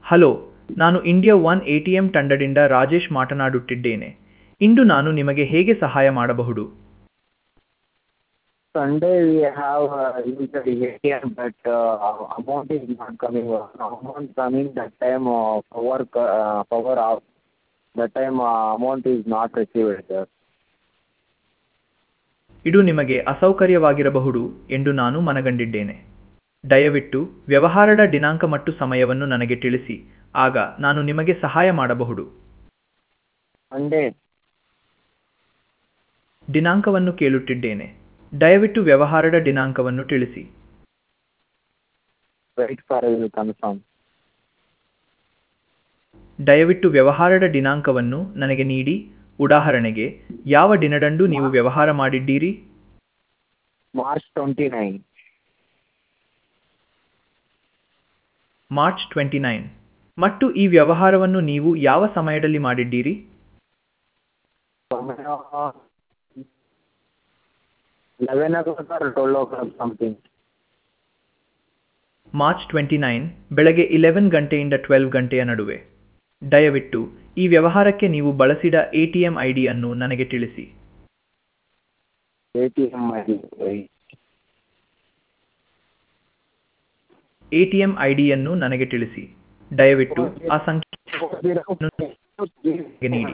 Hello ನಾನು India One A T M ತಂಡದಿಂದ ರಾಜೇಶ್ ಮಾತನಾಡುತ್ತಿದ್ದೇನೆ ಇಂದು ನಾನು ನಿಮಗೆ ಹೇಗೆ ಸಹಾಯ ಮಾಡಬಹುದು Sunday we have uh, usually ATM, but uh, amount is not coming. Amount coming that time uh, power co- uh, power off. That time uh, amount is not received, sir. ಇದು ನಿಮಗೆ ಅಸೌಕರ್ಯವಾಗಿರಬಹುದು ಎಂದು ನಾನು ಮನಗಂಡಿದ್ದೇನೆ ದಯವಿಟ್ಟು ವ್ಯವಹಾರದ ದಿನಾಂಕ ಮತ್ತು ಸಮಯವನ್ನು ನನಗೆ ತಿಳಿಸಿ ಆಗ ನಾನು ನಿಮಗೆ ಸಹಾಯ ಮಾಡಬಹುದು Sunday, ದಿನಾಂಕವನ್ನು ಕೇಳುತ್ತಿದ್ದೇನೆ ದಯವಿಟ್ಟು ವ್ಯವಹಾರದ ದಿನಾಂಕವನ್ನು ತಿಳಿಸಿ wait for you to confirm. ದಯವಿಟ್ಟು ವ್ಯವಹಾರದ ದಿನಾಂಕವನ್ನು ನನಗೆ ನೀಡಿ ಉದಾಹರಣೆಗೆ ಯಾವ ದಿನದಂದು ನೀವು ವ್ಯವಹಾರ ಮಾಡಿದ್ದೀರಿ March 29. ಮಾರ್ಚ್ ಟ್ವೆಂಟಿ ನೈನ್ ಮತ್ತು ಈ ವ್ಯವಹಾರವನ್ನು ನೀವು ಯಾವ ಸಮಯದಲ್ಲಿ ಮಾಡಿದ್ದೀರಿ ಸಮಯ 11 o'clock or 12 o'clock something. March twenty nine ಬೆಳಗ್ಗೆ ಇಲೆವೆನ್ ಗಂಟೆಯಿಂದ ಟ್ವೆಲ್ವ್ ಗಂಟೆಯ ನಡುವೆ ದಯವಿಟ್ಟು ಈ ವ್ಯವಹಾರಕ್ಕೆ ನೀವು ಬಳಸಿದ ಎ ಟಿ ಎಂ ಐ ಡಿಯನ್ನು ನನಗೆ ತಿಳಿಸಿ ATM ID. Wait. A T M I ಡಿಯನ್ನು ನನಗೆ ತಿಳಿಸಿ ದಯವಿಟ್ಟು ಆ ಸಂಖ್ಯೆಯನ್ನು ನನಗೆ ನೀಡಿ